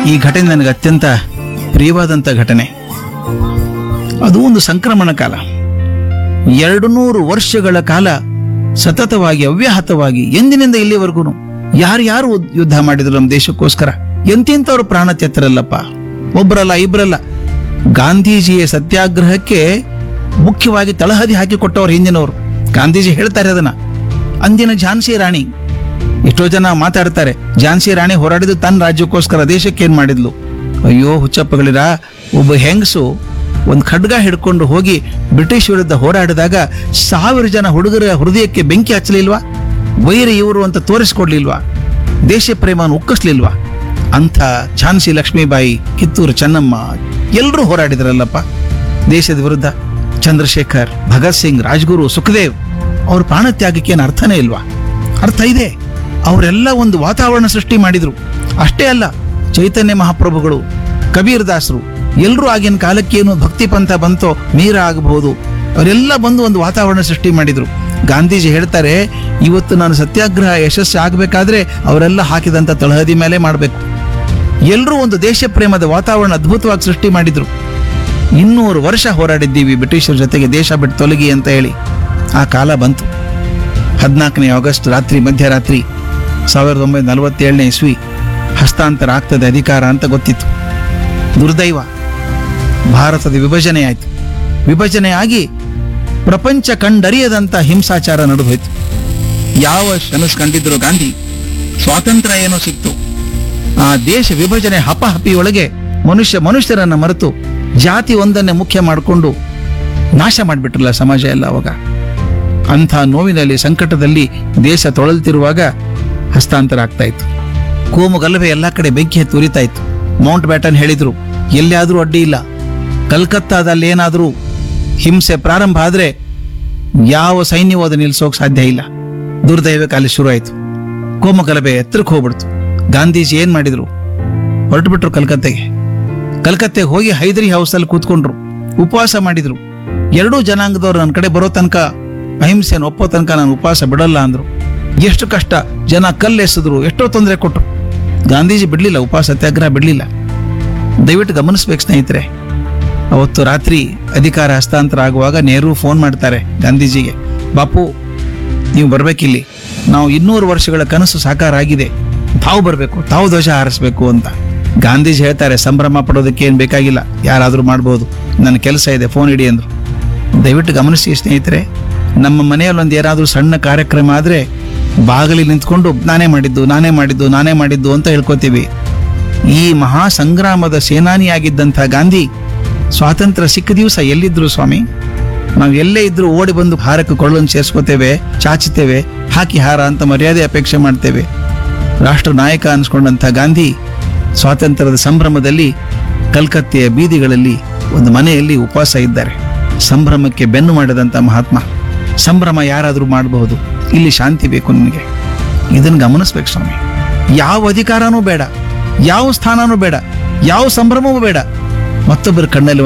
ಈ ಘಟನೆ ನನಗೆ ಅತ್ಯಂತ ಪ್ರಿಯವಾದಂಥ ಘಟನೆ ಅದು ಒಂದು ಸಂಕ್ರಮಣ ಕಾಲ ಎರಡು ನೂರು ವರ್ಷಗಳ ಕಾಲ ಸತತವಾಗಿ ಅವ್ಯಾಹತವಾಗಿ ಎಂದಿನಿಂದ ಇಲ್ಲಿವರೆಗೂ ಯಾರ್ಯಾರು ಯುದ್ಧ ಮಾಡಿದ್ರು ನಮ್ಮ ದೇಶಕ್ಕೋಸ್ಕರ ಎಂತೆಂಥವ್ರು ಪ್ರಾಣ ತೆತ್ತರಲ್ಲಪ್ಪ ಒಬ್ಬರಲ್ಲ ಇಬ್ಬರಲ್ಲ ಗಾಂಧೀಜಿಯ ಸತ್ಯಾಗ್ರಹಕ್ಕೆ ಮುಖ್ಯವಾಗಿ ತಳಹದಿ ಹಾಕಿಕೊಟ್ಟವ್ರು ಹಿಂದಿನವರು ಗಾಂಧೀಜಿ ಹೇಳ್ತಾರೆ ಅದನ್ನ ಅಂದಿನ ಝಾನ್ಸಿ ರಾಣಿ ಎಷ್ಟೋ ಜನ ಮಾತಾಡ್ತಾರೆ ಝಾನ್ಸಿ ರಾಣಿ ಹೋರಾಡಿದ್ದು ತನ್ನ ರಾಜ್ಯಕ್ಕೋಸ್ಕರ ದೇಶಕ್ಕೆ ಏನ್ ಮಾಡಿದ್ಲು ಅಯ್ಯೋ ಹುಚ್ಚಪ್ಪಗಳಿರ ಒಬ್ಬ ಹೆಂಗಸು ಒಂದು ಖಡ್ಗ ಹಿಡ್ಕೊಂಡು ಹೋಗಿ ಬ್ರಿಟಿಷ್ ವಿರುದ್ಧ ಹೋರಾಡಿದಾಗ ಸಾವಿರ ಜನ ಹುಡುಗರ ಹೃದಯಕ್ಕೆ ಬೆಂಕಿ ಹಚ್ಚಲಿಲ್ವಾ ವೈರಿ ಇವರು ಅಂತ ತೋರಿಸ್ಕೊಡ್ಲಿಲ್ವಾ ದೇಶ ಪ್ರೇಮವನ್ನು ಉಕ್ಕಿಸ್ಲಿಲ್ವಾ ಅಂಥ ಝಾನ್ಸಿ ಲಕ್ಷ್ಮೀಬಾಯಿ ಕಿತ್ತೂರು ಚೆನ್ನಮ್ಮ ಎಲ್ಲರೂ ಹೋರಾಡಿದ್ರಲ್ಲಪ್ಪ ದೇಶದ ವಿರುದ್ಧ ಚಂದ್ರಶೇಖರ್ ಭಗತ್ ಸಿಂಗ್ ರಾಜ್ಗುರು ಸುಖದೇವ್ ಅವ್ರ ಪ್ರಾಣತ್ಯಾಗಕ್ಕೆ ಏನು ಅರ್ಥನೇ ಇಲ್ವಾ ಅರ್ಥ ಇದೆ ಅವರೆಲ್ಲ ಒಂದು ವಾತಾವರಣ ಸೃಷ್ಟಿ ಮಾಡಿದ್ರು ಅಷ್ಟೇ ಅಲ್ಲ ಚೈತನ್ಯ ಮಹಾಪ್ರಭುಗಳು ಕಬೀರ್ ದಾಸರು ಎಲ್ಲರೂ ಆಗಿನ ಕಾಲಕ್ಕೆ ಏನು ಭಕ್ತಿ ಪಂಥ ಬಂತೋ ಮೀರ ಆಗಬಹುದು ಅವರೆಲ್ಲ ಬಂದು ಒಂದು ವಾತಾವರಣ ಸೃಷ್ಟಿ ಮಾಡಿದ್ರು ಗಾಂಧೀಜಿ ಹೇಳ್ತಾರೆ ಇವತ್ತು ನಾನು ಸತ್ಯಾಗ್ರಹ ಯಶಸ್ಸು ಆಗಬೇಕಾದ್ರೆ ಅವರೆಲ್ಲ ಹಾಕಿದಂಥ ತಳಹದಿ ಮೇಲೆ ಮಾಡಬೇಕು ಎಲ್ಲರೂ ಒಂದು ದೇಶ ಪ್ರೇಮದ ವಾತಾವರಣ ಅದ್ಭುತವಾಗಿ ಸೃಷ್ಟಿ ಮಾಡಿದ್ರು ಇನ್ನೂರು ವರ್ಷ ಹೋರಾಡಿದ್ದೀವಿ ಬ್ರಿಟಿಷರ ಜೊತೆಗೆ ದೇಶ ಬಿಟ್ಟು ತೊಲಗಿ ಅಂತ ಹೇಳಿ ಆ ಕಾಲ ಬಂತು ಹದಿನಾಲ್ಕನೇ ಆಗಸ್ಟ್ ರಾತ್ರಿ ಮಧ್ಯರಾತ್ರಿ ಸಾವಿರದ ಒಂಬೈನೂರ ನಲವತ್ತೇಳನೇ ಇಸ್ವಿ ಹಸ್ತಾಂತರ ಆಗ್ತದೆ ಅಧಿಕಾರ ಅಂತ ಗೊತ್ತಿತ್ತು ದುರ್ದೈವ ಭಾರತದ ವಿಭಜನೆ ಆಯಿತು ವಿಭಜನೆ ಆಗಿ ಪ್ರಪಂಚ ಕಂಡರಿಯದಂತ ಹಿಂಸಾಚಾರ ನಡೆದೋಯ್ತು ಯಾವ ಕನಸು ಕಂಡಿದ್ರು ಗಾಂಧಿ ಸ್ವಾತಂತ್ರ್ಯ ಏನೋ ಸಿಕ್ತು ಆ ದೇಶ ವಿಭಜನೆ ಹಪಹಪಿಯೊಳಗೆ ಮನುಷ್ಯ ಮನುಷ್ಯರನ್ನ ಮರೆತು ಜಾತಿ ಒಂದನ್ನೇ ಮುಖ್ಯ ಮಾಡಿಕೊಂಡು ನಾಶ ಮಾಡಿಬಿಟ್ರಲ್ಲ ಸಮಾಜ ಎಲ್ಲ ಅವಾಗ ಅಂಥ ನೋವಿನಲ್ಲಿ ಸಂಕಟದಲ್ಲಿ ದೇಶ ತೊಳಲ್ತಿರುವಾಗ ಹಸ್ತಾಂತರ ಆಗ್ತಾ ಇತ್ತು ಕೋಮು ಗಲಭೆ ಎಲ್ಲ ಕಡೆ ಬೆಂಕಿ ಹತ್ತಿ ಉರಿತಾ ಇತ್ತು ಮೌಂಟ್ ಬ್ಯಾಟನ್ ಹೇಳಿದ್ರು ಎಲ್ಲಿಯಾದ್ರೂ ಅಡ್ಡಿ ಇಲ್ಲ ಕಲ್ಕತ್ತಾದಲ್ಲಿ ಏನಾದರೂ ಹಿಂಸೆ ಪ್ರಾರಂಭ ಆದ್ರೆ ಯಾವ ಸೈನ್ಯವೂ ಅದು ನಿಲ್ಸೋಕ್ ಸಾಧ್ಯ ಇಲ್ಲ ದುರ್ದೈವಕ್ಕೆ ಅಲ್ಲಿ ಶುರು ಆಯ್ತು ಕೋಮು ಗಲಭೆ ಎತ್ತರಕ್ಕೆ ಹೋಗ್ಬಿಡ್ತು ಗಾಂಧೀಜಿ ಏನ್ ಮಾಡಿದ್ರು ಹೊರಟು ಬಿಟ್ರು ಕಲ್ಕತ್ತೆಗೆ ಕಲ್ಕತ್ತೆಗೆ ಹೋಗಿ ಹೈದರಿ ಹೌಸ್ ಅಲ್ಲಿ ಕೂತ್ಕೊಂಡ್ರು ಉಪವಾಸ ಮಾಡಿದ್ರು ಎರಡೂ ಜನಾಂಗದವ್ರು ನನ್ನ ಕಡೆ ಬರೋ ತನಕ ಅಹಿಂಸೆಯನ್ನು ಒಪ್ಪೋ ತನಕ ನಾನು ಉಪವಾಸ ಬಿಡಲ್ಲ ಅಂದ್ರು ಎಷ್ಟು ಕಷ್ಟ ಜನ ಕಲ್ಲೆಸೆದ್ರು ಎಷ್ಟೋ ತೊಂದರೆ ಕೊಟ್ರು ಗಾಂಧೀಜಿ ಬಿಡ್ಲಿಲ್ಲ ಉಪವಾಸ ಸತ್ಯಾಗ್ರಹ ಬಿಡ್ಲಿಲ್ಲ ದಯವಿಟ್ಟು ಗಮನಿಸ್ಬೇಕು ಸ್ನೇಹಿತರೆ ಅವತ್ತು ರಾತ್ರಿ ಅಧಿಕಾರ ಹಸ್ತಾಂತರ ಆಗುವಾಗ ನೆಹರು ಫೋನ್ ಮಾಡ್ತಾರೆ ಗಾಂಧೀಜಿಗೆ ಬಾಪು ನೀವು ಬರ್ಬೇಕಿಲ್ಲಿ ನಾವು ಇನ್ನೂರು ವರ್ಷಗಳ ಕನಸು ಸಾಕಾರ ಆಗಿದೆ ತಾವು ಬರಬೇಕು ತಾವು ಧ್ವಜ ಹಾರಿಸ್ಬೇಕು ಅಂತ ಗಾಂಧೀಜಿ ಹೇಳ್ತಾರೆ ಸಂಭ್ರಮ ಪಡೋದಕ್ಕೆ ಏನು ಬೇಕಾಗಿಲ್ಲ ಯಾರಾದರೂ ಮಾಡ್ಬೋದು ನನ್ನ ಕೆಲಸ ಇದೆ ಫೋನ್ ಇಡಿ ಅಂದ್ರು ದಯವಿಟ್ಟು ಗಮನಿಸಿ ಸ್ನೇಹಿತರೆ ನಮ್ಮ ಮನೆಯಲ್ಲಿ ಒಂದು ಏನಾದರೂ ಸಣ್ಣ ಕಾರ್ಯಕ್ರಮ ಆದರೆ ಬಾಗಿಲಿ ನಿಂತ್ಕೊಂಡು ನಾನೇ ಮಾಡಿದ್ದು ನಾನೇ ಮಾಡಿದ್ದು ನಾನೇ ಮಾಡಿದ್ದು ಅಂತ ಹೇಳ್ಕೊತೀವಿ ಈ ಮಹಾ ಸಂಗ್ರಾಮದ ಸೇನಾನಿಯಾಗಿದ್ದಂಥ ಗಾಂಧಿ ಸ್ವಾತಂತ್ರ್ಯ ಸಿಕ್ಕ ದಿವಸ ಎಲ್ಲಿದ್ರು ಸ್ವಾಮಿ ನಾವು ಎಲ್ಲೇ ಇದ್ರೂ ಓಡಿ ಬಂದು ಹಾರಕ್ಕೆ ಕೊಳ್ಳನ್ನು ಸೇರಿಸ್ಕೋತೇವೆ ಚಾಚುತ್ತೇವೆ ಹಾಕಿ ಹಾರ ಅಂತ ಮರ್ಯಾದೆ ಅಪೇಕ್ಷೆ ಮಾಡ್ತೇವೆ ರಾಷ್ಟ್ರ ನಾಯಕ ಅನ್ಸ್ಕೊಂಡಂಥ ಗಾಂಧಿ ಸ್ವಾತಂತ್ರ್ಯದ ಸಂಭ್ರಮದಲ್ಲಿ ಕಲ್ಕತ್ತೆಯ ಬೀದಿಗಳಲ್ಲಿ ಒಂದು ಮನೆಯಲ್ಲಿ ಉಪವಾಸ ಇದ್ದಾರೆ ಸಂಭ್ರಮಕ್ಕೆ ಬೆನ್ನು ಮಾಡಿದಂಥ ಮಹಾತ್ಮ ಸಂಭ್ರಮ ಯಾರಾದರೂ ಮಾಡಬಹುದು ಇಲ್ಲಿ ಶಾಂತಿ ಬೇಕು ನಿನಗೆ ಇದನ್ನು ಗಮನಿಸ್ಬೇಕು ಸ್ವಾಮಿ ಯಾವ ಅಧಿಕಾರನೂ ಬೇಡ ಯಾವ ಸ್ಥಾನನೂ ಬೇಡ ಯಾವ ಸಂಭ್ರಮವೂ ಬೇಡ ಮತ್ತೊಬ್ಬರ ಕಣ್ಣಲ್ಲಿ